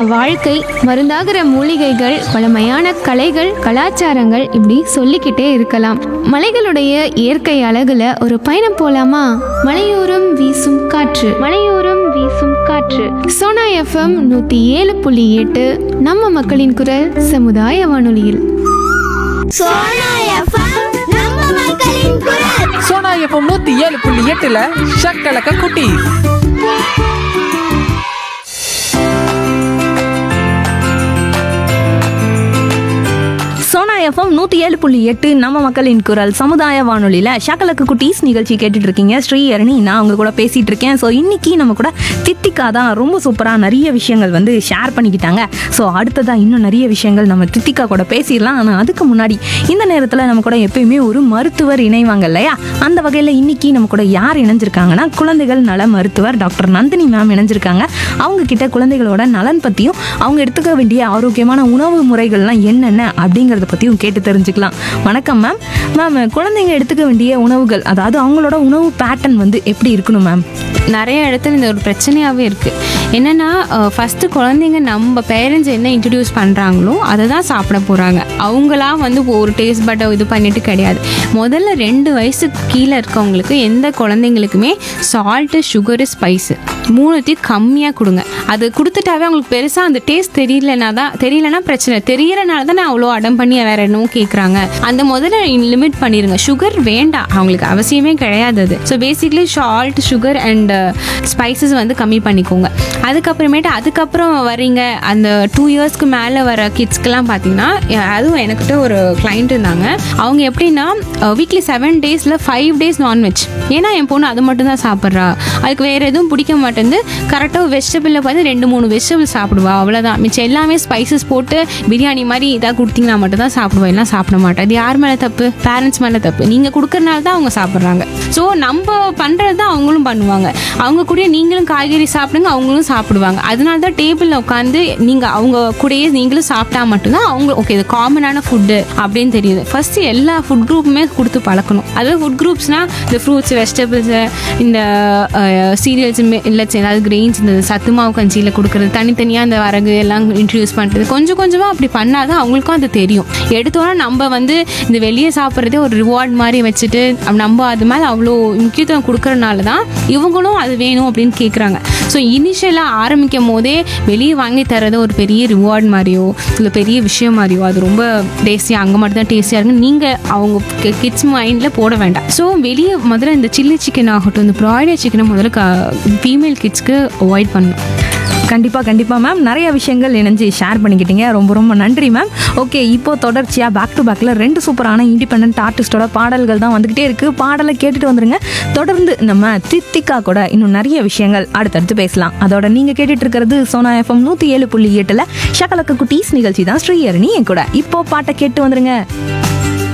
வாழ்க்கை மருந்தாகிற மூலிகைகள் பழமையான கலைகள் கலாச்சாரங்கள் இப்படி சொல்லிக்கிட்டே இருக்கலாம் மலைகளுடைய இயற்கை அழகுல ஒரு பயணம் போலாமா மலையோரம் வீசும் காற்று மலையோரம் வீசும் காற்று சோனா எஃப்எம் நூத்தி ஏழு புள்ளி எட்டு நம்ம மக்களின் குரல் சமுதாய வானொலியில் சோனா எஃப்எம் நம்ம மக்களின் குரல் சோனா எஃப்எம் நூத்தி ஏழு புள்ளி எட்டுல ஷக்கலக்க குட்டி சோனா எஃப்எம் நூற்றி ஏழு புள்ளி எட்டு நம்ம மக்களின் குரல் சமுதாய வானொலியில் ஷக்கலக்கு குட்டீஸ் நிகழ்ச்சி கேட்டுட்டு இருக்கீங்க ஸ்ரீ அருணி நான் உங்க கூட பேசிட்டு இருக்கேன் ஸோ இன்னைக்கு நம்ம கூட தித்திகா தான் ரொம்ப சூப்பராக நிறைய விஷயங்கள் வந்து ஷேர் பண்ணிக்கிட்டாங்க ஸோ அடுத்ததாக இன்னும் நிறைய விஷயங்கள் நம்ம தித்திகா கூட பேசிடலாம் ஆனால் அதுக்கு முன்னாடி இந்த நேரத்தில் நம்ம கூட எப்பயுமே ஒரு மருத்துவர் இணைவாங்க இல்லையா அந்த வகையில் இன்னைக்கு நம்ம கூட யார் இணைஞ்சிருக்காங்கன்னா குழந்தைகள் நல மருத்துவர் டாக்டர் நந்தினி மேம் இணைஞ்சிருக்காங்க அவங்க கிட்ட குழந்தைகளோட நலன் பற்றியும் அவங்க எடுத்துக்க வேண்டிய ஆரோக்கியமான உணவு முறைகள்லாம் என்னென்ன அப்படிங்கிறத பற்றியும் கேட்டு தெரிஞ்சுக்கலாம் வணக்கம் மேம் மேம் குழந்தைங்க எடுத்துக்க வேண்டிய உணவுகள் அதாவது அவங்களோட உணவு பேட்டர்ன் வந்து எப்படி இருக்கணும் மேம் நிறைய இடத்துல இந்த ஒரு பிரச்சனையாகவே இருக்குது என்னென்னா ஃபஸ்ட்டு குழந்தைங்க நம்ம பேரண்ட்ஸ் என்ன இன்ட்ரடியூஸ் பண்ணுறாங்களோ அதை தான் சாப்பிட போகிறாங்க அவங்களா வந்து ஒரு டேஸ்ட் பட்டை இது பண்ணிட்டு கிடையாது முதல்ல ரெண்டு வயசுக்கு கீழே இருக்கவங்களுக்கு எந்த குழந்தைங்களுக்குமே சால்ட்டு சுகரு ஸ்பைஸு மூணுத்தையும் கம்மியாக கொடுங்க அது கொடுத்துட்டாவே அவங்களுக்கு பெருசாக அந்த டேஸ்ட் தெரியலனா தான் தெரியலனா பிரச்சனை தெரியறனால தான் அவ்வளோ அடம் பண்ணி வேற என்னவோ கேட்குறாங்க அந்த முதல்ல லிமிட் பண்ணிடுங்க சுகர் வேண்டாம் அவங்களுக்கு அவசியமே கிடையாது அது so basically salt sugar and spices வந்து கம்மி பண்ணிக்கோங்க அதுக்கப்புறமேட்டு அதுக்கப்புறம் வரீங்க அந்த டூ இயர்ஸ்க்கு மேலே வர கிட்ஸ்க்கெலாம் பார்த்தீங்கன்னா அதுவும் எனக்கிட்ட ஒரு கிளைண்ட் இருந்தாங்க அவங்க எப்படின்னா வீக்லி செவன் டேஸில் ஃபைவ் டேஸ் நான்வெஜ் ஏன்னா என் பொண்ணு அது மட்டும் தான் சாப்பிட்றா அதுக்கு வேறு எதுவும் பிடிக்க மாட்டேங்குது கரெக்டாக வெஜிடபிளில் பார்த்து ரெண்டு மூணு வெஜிடபிள் சாப்பிடுவா அவ்வளோதான் மிச்சம் எல்லாமே ஸ்பைசஸ் போட்டு பிரியாணி மாதிரி இதாக கொடுத்தீங்கன்னா மட்டும் தான் சாப்பிடுவா எல்லாம் சாப்பிட மாட்டா இது யார் மேலே தப்பு பேரண்ட்ஸ் மேலே தப்பு நீங்கள் கொடுக்கறனால தான் அவங்க சாப்பிட்றாங்க ஸோ நம்ம பண்ணுறது தான் அவங்களும் பண்ணுவாங்க அவங்க கூட நீங்களும் காய்கறி சாப்பிடுங்க அவங்களும் சாப்பிடுவாங்க அதனால தான் டேபிளில் உட்காந்து நீங்கள் அவங்க கூடயே நீங்களும் சாப்பிட்டா மட்டும்தான் அவங்க ஓகே இது காமனான ஃபுட்டு அப்படின்னு தெரியுது ஃபர்ஸ்ட் எல்லா ஃபுட் குரூப்புமே கொடுத்து பழக்கணும் அதாவது ஃபுட் குரூப்ஸ்னால் இந்த ஃப்ரூட்ஸ் வெஜிடபிள்ஸு இந்த சீரியல்ஸ் இல்லை ஏதாவது கிரெயின்ஸ் இந்த சத்து மாவு கஞ்சியில் கொடுக்குறது தனித்தனியாக இந்த வரகு எல்லாம் இன்ட்ரடியூஸ் பண்ணுறது கொஞ்சம் கொஞ்சமாக அப்படி பண்ணாதான் அவங்களுக்கும் அது தெரியும் எடுத்தோன்னா நம்ம வந்து இந்த வெளியே சாப்பிட்றதே ஒரு ரிவார்ட் மாதிரி வச்சுட்டு நம்ம அது மேலே அவ்வளோ முக்கியத்துவம் கொடுக்கறனால தான் இவங்களும் அது வேணும் அப்படின்னு கேட்குறாங்க ஸோ இனிஷியலாக ஆரம்பிக்கும் போதே வெளியே வாங்கி தரது ஒரு பெரிய ரிவார்ட் மாதிரியோ இல்லை பெரிய விஷயம் மாதிரியோ அது ரொம்ப டேஸ்டியாக அங்கே மட்டும் தான் டேஸ்டியாக இருக்கு நீங்கள் அவங்க கிட்ஸ் மைண்டில் போட வேண்டாம் ஸோ வெளியே முதல்ல இந்த சில்லி சிக்கன் ஆகட்டும் இந்த ப்ராய்டர் சிக்கனை முதல்ல ஃபீமேல் கிட்ஸ்க்கு அவாய்ட் பண்ணணும் கண்டிப்பாக கண்டிப்பாக மேம் நிறைய விஷயங்கள் இணைஞ்சு ஷேர் பண்ணிக்கிட்டீங்க ரொம்ப ரொம்ப நன்றி மேம் ஓகே இப்போ தொடர்ச்சியாக பேக் டு பேக்கில் ரெண்டு சூப்பரான இண்டிபெண்ட் ஆர்டிஸ்டோட பாடல்கள் தான் வந்துக்கிட்டே இருக்குது பாடலை கேட்டுட்டு வந்துருங்க தொடர்ந்து நம்ம தித்திகா கூட இன்னும் நிறைய விஷயங்கள் அடுத்தடுத்து பேசலாம் அதோட நீங்கள் கேட்டுட்டு இருக்கிறது சோனா எஃப்எம் நூற்றி ஏழு புள்ளி எட்டில் ஷகலக்க குட்டீஸ் நிகழ்ச்சி தான் ஸ்ரீஹரணி என் கூட இப்போ பாட்டை கேட்டு வந்துருங்க